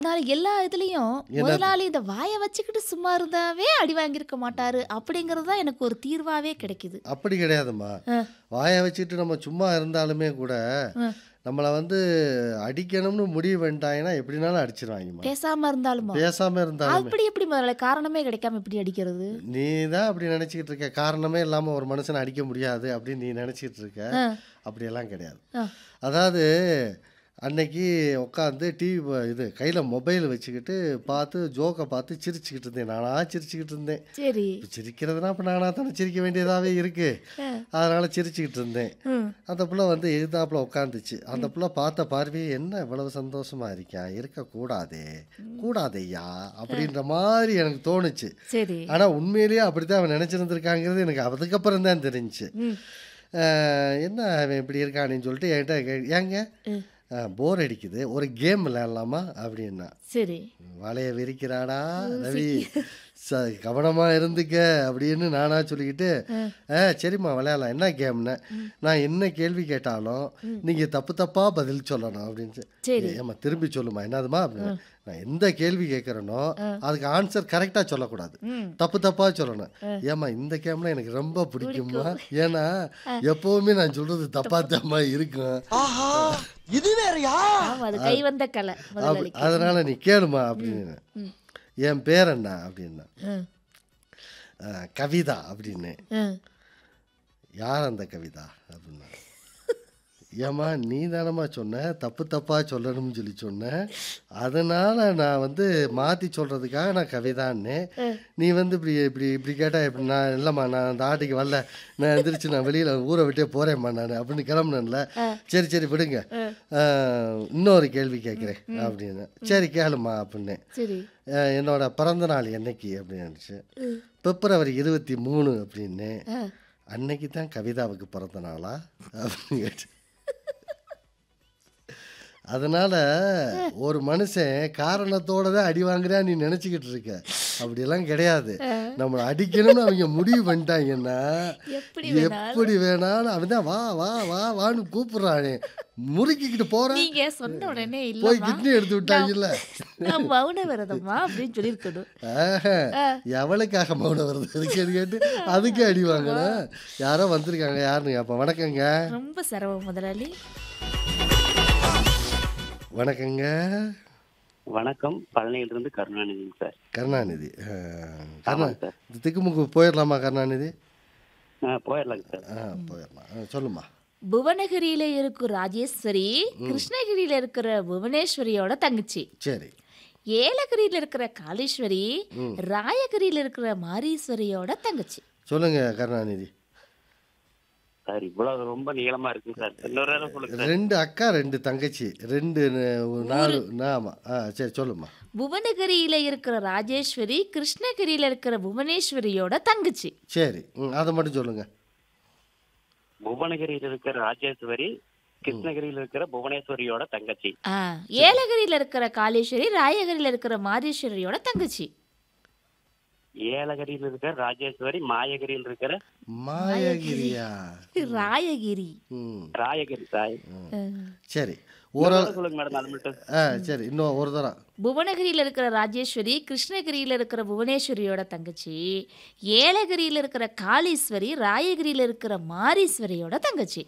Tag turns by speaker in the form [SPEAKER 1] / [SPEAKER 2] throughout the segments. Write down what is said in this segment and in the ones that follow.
[SPEAKER 1] நான் எல்லா இதுலயும்
[SPEAKER 2] என்னது?
[SPEAKER 1] முதலாளி இந்த வாயை வச்சுக்கிட்டு சும்மா இருந்தாவே அடி வாங்கியிருக்க மாட்டாரு அப்படிங்கிறது தான் எனக்கு ஒரு தீர்வாவே கிடைக்குது
[SPEAKER 2] அப்படி கிடையாதும்மா
[SPEAKER 1] ஆ.
[SPEAKER 2] வாயை வச்சுட்டு நம்ம சும்மா இருந்தாலுமே கூட
[SPEAKER 1] ஆ.
[SPEAKER 2] நம்மளை வந்து அடிக்கணும்னு முடிவு பண்ணிட்டாங்கன்னா எப்படினாலும் அடிச்சிருவாங்கம்மா
[SPEAKER 1] பேசாம இருந்தாலுமா
[SPEAKER 2] பேசாம இருந்தாலுமே
[SPEAKER 1] அப்படி எப்படி முதலாளி காரணமே கிடைக்காம இப்படி அடிக்கிறது
[SPEAKER 2] நீ தான் அப்படி நினச்சிக்கிட்டு இருக்க காரணமே இல்லாமல் ஒரு மனுஷனை அடிக்க முடியாது அப்படின்னு நீ நினச்சிக்கிட்டு இருக்க
[SPEAKER 1] ஆ,
[SPEAKER 2] அப்படியெல்லாம் கிடையாது
[SPEAKER 1] ஆ.
[SPEAKER 2] அதாவது அன்னைக்கு உட்காந்து டிவி இது கையில் மொபைல் வச்சுக்கிட்டு பார்த்து ஜோக்கை பார்த்து சிரிச்சுக்கிட்டு இருந்தேன் நானாக சிரிச்சுக்கிட்டு இருந்தேன்
[SPEAKER 1] சரி
[SPEAKER 2] இப்ப சிரிக்கிறதுனா இப்போ நானாக தானே சிரிக்க வேண்டியதாகவே இருக்கு
[SPEAKER 1] ஆ,
[SPEAKER 2] அதனால் சிரிச்சுக்கிட்டு இருந்தேன்
[SPEAKER 1] ம்,
[SPEAKER 2] அந்த புள்ள வந்து எதிர்த்தாப்புல உட்காந்துச்சு அந்த புள்ள பார்த்த பார்வையே என்ன இவ்வளவு சந்தோஷமா இருக்கான் இருக்கக்கூடாதே கூடாதையா அப்படின்ற மாதிரி எனக்கு தோணுச்சு
[SPEAKER 1] சரி
[SPEAKER 2] ஆனால் உண்மையிலேயே அப்படித்தான் அவன் நினச்சிருந்துருக்காங்கிறது எனக்கு அதுக்கப்புறம் தான் தெரிஞ்சுச்சு
[SPEAKER 1] ம்,
[SPEAKER 2] ஆஹ் என்ன அவன் இப்படி இருக்கானேன்னு சொல்லிட்டு என்கிட்ட கே- ஏங்க
[SPEAKER 1] ம்.
[SPEAKER 2] போர் அடிக்குது ஒரு கேம் விளையாடலாமா அப்படின்னா
[SPEAKER 1] சரி
[SPEAKER 2] வலைய விரிக்கிறாடா ரவி ச கவனமா இருந்துக்க அப்படின்னு நானா சொல்லிக்கிட்டு ஆ சரிம்மா விளையாடலாம் என்ன கேம்னு நான் என்ன கேள்வி கேட்டாலும் நீங்க தப்பு தப்பா பதில் சொல்லணும் அப்படின்னு
[SPEAKER 1] சரி.
[SPEAKER 2] ஏம்மா திரும்பி சொல்லுமா என்னதுமா அப்படின்னு நான் எந்த கேள்வி கேட்குறேனோ அதுக்கு ஆன்சர் கரெக்டாக சொல்லக்கூடாது
[SPEAKER 1] ம்.
[SPEAKER 2] தப்பு தப்பா சொல்லணும் ஏம்மா இந்த கேம்ல எனக்கு ரொம்ப பிடிக்குமா ஏன்னா எப்பவுமே நான் சொல்றது தப்பா தப்பா இருக்கும்
[SPEAKER 3] ஆஹா இது வேறயா
[SPEAKER 1] ஆமா அது கை வந்த கலை
[SPEAKER 2] அப்ப-
[SPEAKER 1] முதலாளிக்கு
[SPEAKER 2] அதனால நீ கேளுமா அப்படின்னு
[SPEAKER 1] ம்.
[SPEAKER 2] என் பேர் என்ன அப்படின்னா
[SPEAKER 1] ம்,
[SPEAKER 2] "அஹ், கவிதா அப்படின்னு
[SPEAKER 1] ம்.
[SPEAKER 2] யார் அந்த கவிதா அப்படின்னா ஏம்மா நீ தானம்மா சொன்ன தப்பு தப்பா சொல்லணும்னு சொல்லி சொன்ன அதனால நான் வந்து மாற்றி சொல்கிறதுக்காக நான் கவிதான்னு நீ வந்து இப்படி இப்படி இப்படி கேட்டால் எப்படி நான் இல்லைம்மா நான் அந்த ஆட்டைக்கு வரல நான் எந்திரிச்சு நான் வெளியில் ஊரை விட்டே போகிறேம்மா நான் அப்படின்னு கிளம்புனேன்ல சரி சரி விடுங்க அஹ், இன்னொரு கேள்வி கேட்குறேன் அப்படின்னு சரி கேளுமா அப்படின்னு
[SPEAKER 1] சரி
[SPEAKER 2] அஹ், என்னோட பிறந்த நாள் என்னைக்கு அப்படின்னு பிப்ரவரி இருபத்தி மூணு அப்படின்னு
[SPEAKER 1] ஆ,
[SPEAKER 2] அன்னைக்கு தான் கவிதாவுக்கு பிறந்த நாளா அப்படின்னு கேட்டு அதனால ஒரு மனுஷன் காரணத்தோட தான் அடி வாங்குறான்னு நீ நினச்சிக்கிட்டு இருக்க அப்படியெல்லாம் கிடையாது நம்மளை அடிக்கணும்னு அவங்க முடிவு பண்ணிட்டாங்கன்னா
[SPEAKER 1] எப்படி வேணாலும்
[SPEAKER 2] எப்படி வேணாலும் அவன் தான் வா வா வா வான்னு கூப்பிடுறானே முறுக்கிக்கிட்டு போறான்
[SPEAKER 1] நீங்க சொன்ன உடனே
[SPEAKER 2] போய்
[SPEAKER 1] இல்லம்மா
[SPEAKER 2] கிட்னி எடுத்து விட்டாங்கல்ல
[SPEAKER 1] நான் மௌன விரதம்மா அப்படின்னு சொல்லியிருக்கணும்
[SPEAKER 2] ஆஹா, எவளுக்காக மௌனம் வருது அதுக்கு கேட்டு அதுக்கு அடி வாங்கணும் யாரோ வந்திருக்காங்க யாருன்னு கேட்போம் வணக்கங்க
[SPEAKER 1] ரொம்ப சிரமம் முதலாளி
[SPEAKER 2] வணக்கங்க
[SPEAKER 4] வணக்கம் பழனியிலிருந்து கருணாநிதிங்க சார்
[SPEAKER 2] கருணாநிதி ஆ, கருணா
[SPEAKER 4] ஆமாங்க சார்
[SPEAKER 2] இந்த திக்குமுக்கு போயிடலாமா கருணாநிதி
[SPEAKER 4] ஆ போயிடலாங்க சார்
[SPEAKER 2] ஆ போயிடலாம் ஆ, சொல்லுமா
[SPEAKER 1] புவனகிரியில இருக்கிற ராஜேஸ்வரி கிருஷ்ணகிரியில இருக்கிற புவனேஸ்வரியோட தங்கச்சி
[SPEAKER 2] சரி
[SPEAKER 1] ஏலகிரியில இருக்கிற காளீஸ்வரி ராயகிரியில இருக்கிற மாரீஸ்வரியோட தங்கச்சி
[SPEAKER 2] சொல்லுங்க கருணாநிதி
[SPEAKER 4] சார் இவ்வளவு ரொம்ப நீளமா இருக்குங்க சார் இன்னொரு நேரம் சொல்லுங்க சார்
[SPEAKER 2] ரெண்டு அக்கா ரெண்டு தங்கச்சி ரெண்டு ந- ஒரு நாலு ஆமா ஆ சரி சொல்லுமா
[SPEAKER 1] புவனகிரியில இருக்கிற ராஜேஸ்வரி கிருஷ்ணகிரியில இருக்கிற புவனேஸ்வரியோட தங்கச்சி
[SPEAKER 2] சரி ம் அதை மட்டும் சொல்லுங்க
[SPEAKER 4] புவனகிரியில் இருக்கிற ராஜேஸ்வரி கிருஷ்ணகிரியில் இருக்கிற புவனேஸ்வரியோட தங்கச்சி
[SPEAKER 1] ஆ, ஏலகிரியில இருக்கிற காளீஸ்வரி ராயகிரியில இருக்கிற மாரீஸ்வரியோட தங்கச்சி
[SPEAKER 4] ஏலகிரியில் இருக்கிற ராஜேஸ்வரி மாயகிரியில் இருக்கிற
[SPEAKER 2] மாயகிரியா
[SPEAKER 1] ராயகிரி
[SPEAKER 2] ம்
[SPEAKER 4] ராயகிரி சாய்
[SPEAKER 1] ஆ.
[SPEAKER 2] சரி
[SPEAKER 4] இன்னொரு
[SPEAKER 2] ஒரு
[SPEAKER 4] தடவை சொல்லுங்க மேடம் அது மட்டும்
[SPEAKER 2] ஆ சரி இன்னும் ஒரு தரம்
[SPEAKER 1] புவனகிரியில இருக்கிற ராஜேஸ்வரி கிருஷ்ணகிரியில இருக்கிற புவனேஸ்வரியோட தங்கச்சி ஏலகிரியில இருக்கிற காளீஸ்வரி ராயகிரியில இருக்கிற மாரீஸ்வரியோட தங்கச்சி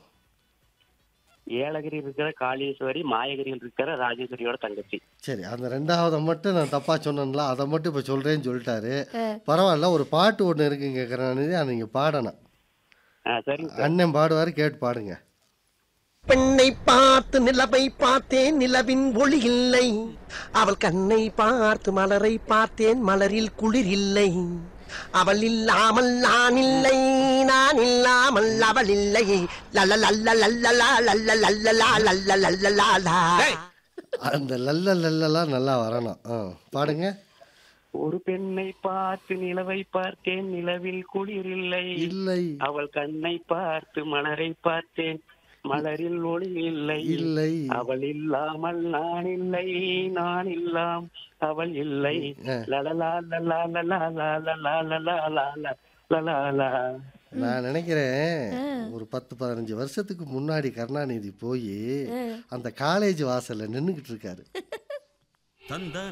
[SPEAKER 4] ஏலகிரியில் இருக்கிற காளீஸ்வரி மாயகிரியில் இருக்கிற ராஜேஸ்வரியோட தங்கச்சி
[SPEAKER 2] சரி அந்த ரெண்டாவதை மட்டும் நான் தப்பாக சொன்னேன்ல அதை மட்டும் இப்போ சொல்கிறேன்னு சொல்லிட்டாரு பரவாயில்ல ஒரு பாட்டு ஒன்று இருக்குங்க கருணாநிதி அதை நீங்கள் பாடணும்
[SPEAKER 4] ஆ சரிங்க சார்
[SPEAKER 2] அண்ணன் பாடுவார் கேட்டு பாடுங்க
[SPEAKER 3] பெண்ணை பார்த்து நிலவை பார்த்தேன் நிலவின் ஒளி இல்லை அவள் கண்ணை பார்த்து மலரை பார்த்தேன் மலரில் குளிர் இல்லை அவள் இல்லாமல் நான் இல்லை நான் இல்லாமல் அவள் இல்லை லல்ல லல்ல லல்லலா லல்ல லல்லலா லல்ல லல்லலா
[SPEAKER 2] அந்த லல்ல லல்லலாம் நல்லா வரணும் ஆ பாடுங்க
[SPEAKER 4] ஒரு பெண்ணை பார்த்து நிலவை பார்த்தேன் நிலவில் குளிர் இல்லை
[SPEAKER 2] இல்லை
[SPEAKER 4] அவள் கண்ணை பார்த்து மலரை பார்த்தேன் மலரில் ஒளி இல்லை
[SPEAKER 2] இல்லை
[SPEAKER 4] அவள் இல்லாமல் நான் இல்லை நான் இல்லாம் அவள் இல்லை
[SPEAKER 2] ஆ.
[SPEAKER 4] லலலா லலா லலா லலா லலா லலா லலா லலா.
[SPEAKER 2] நான் நினைக்கிறேன் ஒரு பத்து பதினஞ்சு வருஷத்துக்கு முன்னாடி கருணாநிதி போய் அந்த காலேஜ் வாசல்ல நின்றுக்கிட்டு இருக்காரு
[SPEAKER 5] தந்த